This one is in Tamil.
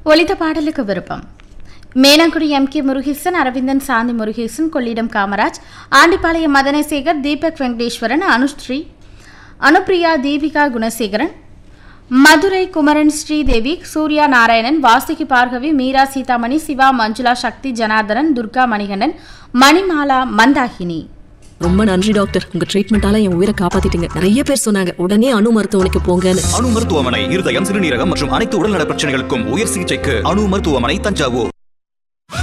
ஒலித்த பாடலுக்கு விருப்பம் மேனங்குடி எம் கே முருகேசன் அரவிந்தன் சாந்தி முருகேசன் கொள்ளிடம் காமராஜ் ஆண்டிப்பாளையம் மதனசேகர் தீபக் வெங்கடேஸ்வரன் அனுஸ்ரீ அனுப்பிரியா தீபிகா குணசேகரன் மதுரை குமரன் ஸ்ரீதேவி சூர்யா நாராயணன் வாசுகி பார்கவி மீரா சீதாமணி சிவா மஞ்சுளா சக்தி ஜனார்தனன் துர்கா மணிகண்டன் மணிமாலா மந்தாகினி ரொம்ப நன்றி டாக்டர் உங்க ட்ரீட்மெண்டால என் உயிரை காப்பாத்திட்டீங்க நிறைய பேர் சொன்னாங்க உடனே அணு மருத்துவமனைக்கு போங்கன்னு அணு மருத்துவமனை இருதயம் சிறுநீரகம் மற்றும் அனைத்து உடல்நல பிரச்சனைகளுக்கும் உயர் சிகிச்சைக்கு அணு மருத்துவமனை தஞ்சாவூர்